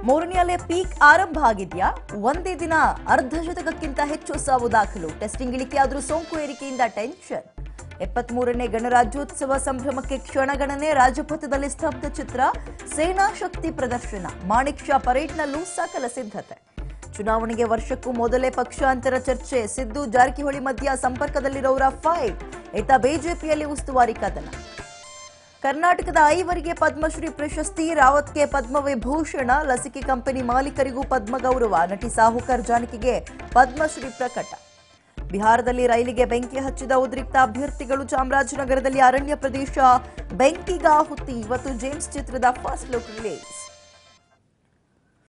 ಮೂರನೇ ಅಲೆ ಪೀಕ್ ಆರಂಭ ಆಗಿದ್ಯಾ ಒಂದೇ ದಿನ ಅರ್ಧ ಶತಕಕ್ಕಿಂತ ಹೆಚ್ಚು ಸಾವು ದಾಖಲು ಟೆಸ್ಟಿಂಗ್ ಇಳಿಕೆಯಾದ್ರೂ ಸೋಂಕು ಏರಿಕೆಯಿಂದ ಟೆನ್ಷನ್ ಎಪ್ಪತ್ಮೂರನೇ ಗಣರಾಜ್ಯೋತ್ಸವ ಸಂಭ್ರಮಕ್ಕೆ ಕ್ಷಣಗಣನೆ ರಾಜಪಥದಲ್ಲಿ ಸ್ತಬ್ಧ ಚಿತ್ರ ಸೇನಾ ಶಕ್ತಿ ಪ್ರದರ್ಶನ ಮಾಣಿಕ್ ಶಾ ಪರೇಡ್ನಲ್ಲೂ ಸಕಲ ಸಿದ್ಧತೆ ಚುನಾವಣೆಗೆ ವರ್ಷಕ್ಕೂ ಮೊದಲೇ ಪಕ್ಷಾಂತರ ಚರ್ಚೆ ಸಿದ್ದು ಜಾರಕಿಹೊಳಿ ಮಧ್ಯ ಸಂಪರ್ಕದಲ್ಲಿರೋರ ಫೈಟ್ ಇತ್ತ ಬಿಜೆಪಿಯಲ್ಲಿ ಉಸ್ತುವಾರಿ ಕದನ ಕರ್ನಾಟಕದ ಐವರಿಗೆ ಪದ್ಮಶ್ರೀ ಪ್ರಶಸ್ತಿ ರಾವತ್ಗೆ ಪದ್ಮವಿಭೂಷಣ ಲಸಿಕೆ ಕಂಪನಿ ಮಾಲೀಕರಿಗೂ ಪದ್ಮ ಗೌರವ ನಟಿ ಸಾಹುಕಾರ್ ಜಾನಕಿಗೆ ಪದ್ಮಶ್ರೀ ಪ್ರಕಟ ಬಿಹಾರದಲ್ಲಿ ರೈಲಿಗೆ ಬೆಂಕಿ ಹಚ್ಚಿದ ಉದ್ರಿಕ್ತ ಅಭ್ಯರ್ಥಿಗಳು ಚಾಮರಾಜನಗರದಲ್ಲಿ ಅರಣ್ಯ ಪ್ರದೇಶ ಬೆಂಕಿಗಾಹುತಿ ಇವತ್ತು ಜೇಮ್ಸ್ ಚಿತ್ರದ ಫಸ್ಟ್ ಲುಕ್ ರಿಲೀಸ್